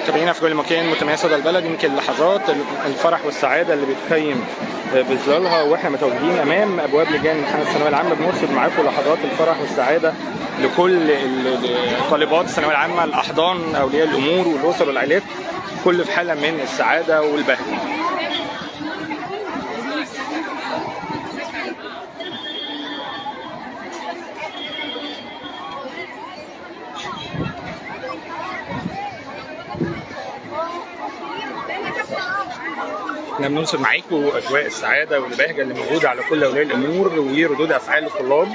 متابعينا في كل مكان متابعين صدى البلد يمكن لحظات الفرح والسعاده اللي بتخيم بظلالها واحنا متواجدين امام ابواب لجان امتحان الثانويه العامه بنرصد معاكم لحظات الفرح والسعاده لكل طالبات الثانويه العامه الاحضان اولياء الامور والاسر والعائلات كل في حاله من السعاده والبهجه احنا بننشر معاكم اجواء السعاده والبهجه اللي موجوده على كل اولياء الامور وردود افعال الطلاب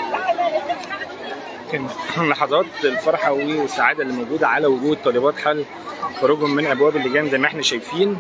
كان لحظات الفرحه والسعاده اللي موجوده على وجود طالبات حل خروجهم من ابواب اللجان زي ما احنا شايفين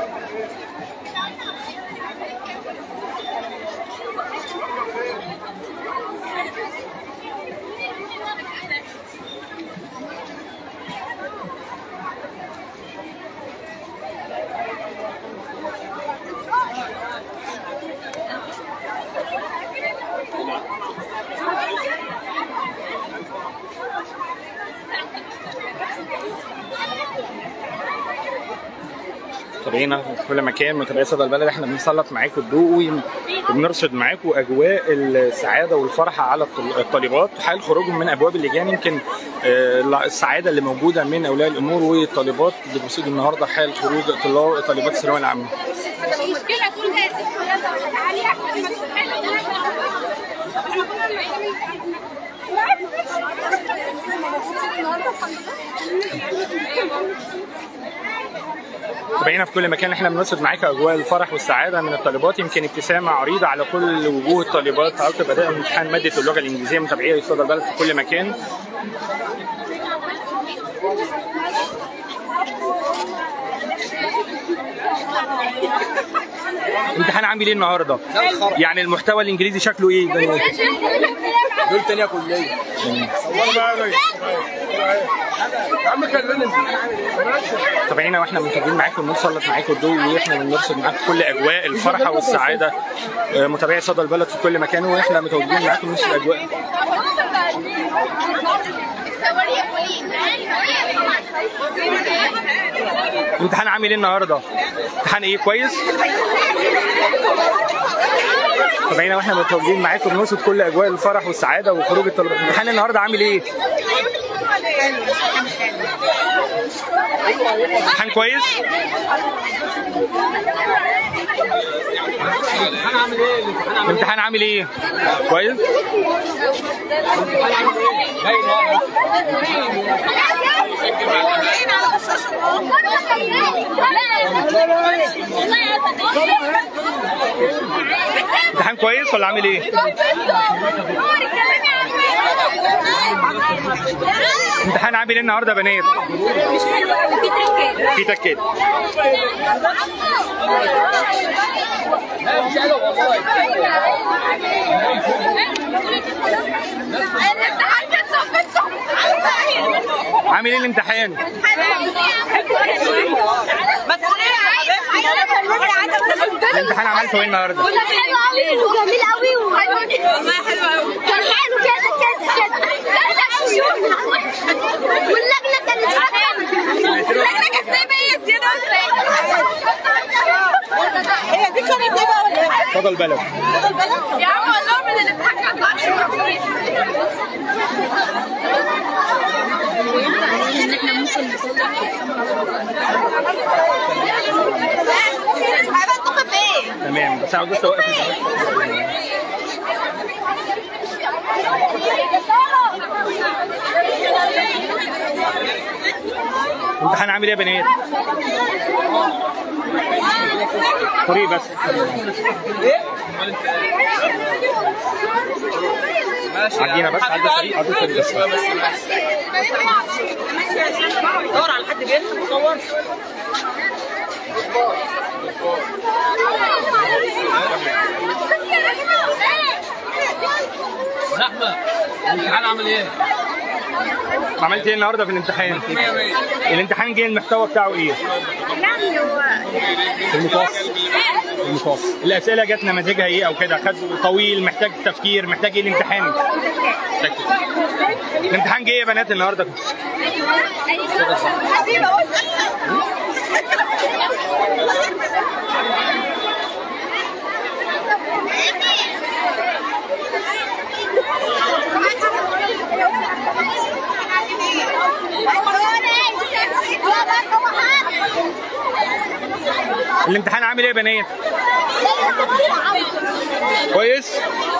متابعينا في كل مكان متابعي صدى البلد احنا بنسلط معاكم الضوء وبنرصد معاكم اجواء السعاده والفرحه على الطالبات حال خروجهم من ابواب اللجان يمكن السعاده اللي موجوده من اولياء الامور والطالبات اللي بيصيدوا النهارده حال خروج طالبات الثانويه العامه. تابعينا في كل مكان احنا بنرصد معاكم اجواء الفرح والسعاده من الطالبات يمكن ابتسامه عريضه على كل وجوه الطالبات عقب اداء امتحان ماده اللغه الانجليزيه متابعيه في صدى البلد في كل مكان امتحان عامل ايه النهارده؟ يعني المحتوى الانجليزي شكله ايه؟ دول تانية كلية يا عم كلمني تابعينا واحنا متابعين معاكم بنسلط معاكم الضوء واحنا بنرصد معاكم كل اجواء الفرحه والسعاده متابعي صدى البلد في كل مكان واحنا متواجدين معاكم نفس الاجواء امتحان عامل ايه النهارده؟ امتحان ايه كويس؟ تابعينا واحنا متواجدين معاكم بنرصد كل اجواء الفرح والسعاده وخروج الطلبه امتحان النهارده عامل ايه؟ امتحان كويس؟ الامتحان عامل ايه؟ كويس؟ امتحان كويس ولا عامل ايه؟ امتحان عامل ايه النهارده يا بنات؟ في تكات عامل ايه الامتحان؟ الامتحان عملته ايه النهارده؟ حلو قوي وجميل قوي والله حلو قوي كان حلو كده كده كده واللجنه كانت اللجنه كانت سايبه ايه زياده هي دي كانت ايه بقى ولا ايه؟ صدى البلد يا عم والله من الامتحان كان تمام بس عاوز بس اوقف امتحان عامل ايه يا بنات؟ طريق بس عدينا بس عدى الطريق عدى الطريق بس دور على حد بيلحق مصور زحمه الامتحان عامل ايه؟ عملت ايه النهارده في الامتحان؟ الامتحان جه المحتوى بتاعه ايه؟ المتوسط المتوسط الاسئله جت نماذجها ايه او كده خد طويل محتاج تفكير محتاج ايه الامتحان؟ الامتحان جه ايه يا بنات النهارده؟ حبيبه الامتحان عامل ايه يا بنات؟ كويس؟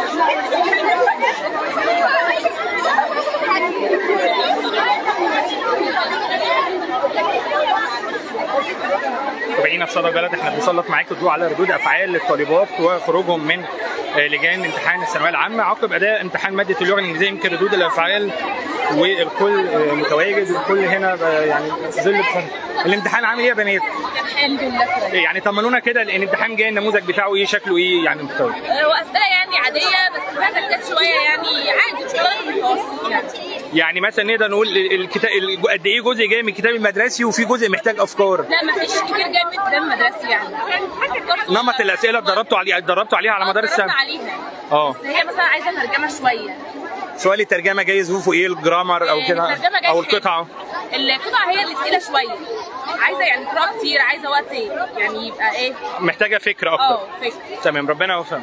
متابعينا في صدى البلد احنا بنسلط معاكم الضوء على ردود افعال الطالبات وخروجهم من آه، لجان امتحان الثانويه العامه عقب اداء امتحان ماده اللغه الانجليزيه يمكن ردود الافعال والكل آه، متواجد والكل هنا آه، يعني في ظل الفرق. الامتحان عامل ايه يا بنات؟ الحمد لله كويس يعني طمنونا كده الامتحان جاي النموذج بتاعه ايه شكله ايه يعني مختلف هو اسئله يعني عاديه بس فيها تركات شويه يعني عادي مش درجه متوسط يعني يعني مثلا نقدر نقول الكتاب قد ايه جزء جاي من الكتاب المدرسي وفي جزء محتاج افكار لا ما فيش كتير جاي من الكتاب المدرسي يعني نمط الاسئله اتدربتوا عليها اتدربتوا عليها على مدار اتدربنا السنه عليها اه بس هي مثلا عايزه ترجمه شويه سؤال الترجمه جاي ظروفه ايه الجرامر او كده الترجمة جاي او حلو. القطعه القطعه هي اللي تقيله شويه عايزه يعني قراءه كتير عايزه وقت يعني يبقى ايه محتاجه فكره اكتر اه فكره تمام ربنا يوفقك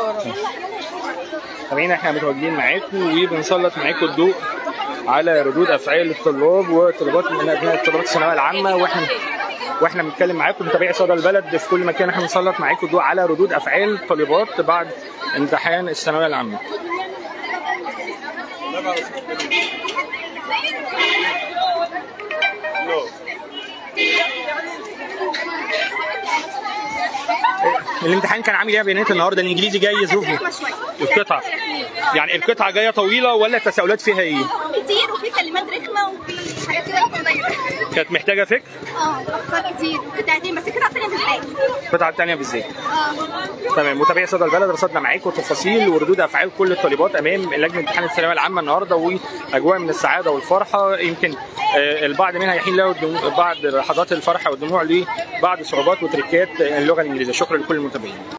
طبعا احنا متواجدين معاكم وبنسلط معاكم الضوء على ردود افعال الطلاب وطلبات من ابناء طلبات الثانويه العامه واحنا واحنا بنتكلم معاكم متابعي صدى البلد في كل مكان احنا بنسلط معاكم الضوء على ردود افعال الطالبات بعد امتحان الثانويه العامه الامتحان كان عامل ايه يا بنات النهارده الانجليزي جاي ظروفه القطعه يعني القطعه جايه طويله ولا التساؤلات فيها ايه كتير وفي كلمات رخمه وفي حاجات كده ضيقه كانت محتاجه فكر اه افكار كتير قطعتين بس القطعه الثانيه بالذات القطعه الثانيه بالذات اه تمام متابعي صدى البلد رصدنا معاكم تفاصيل وردود افعال كل الطالبات امام لجنه امتحان الثانويه العامه النهارده واجواء من السعاده والفرحه يمكن آه، البعض منها يحين له الدموع- بعض لحظات الفرحه والدموع لبعض صعوبات وتركات اللغه الانجليزيه شكرا لكل المتابعين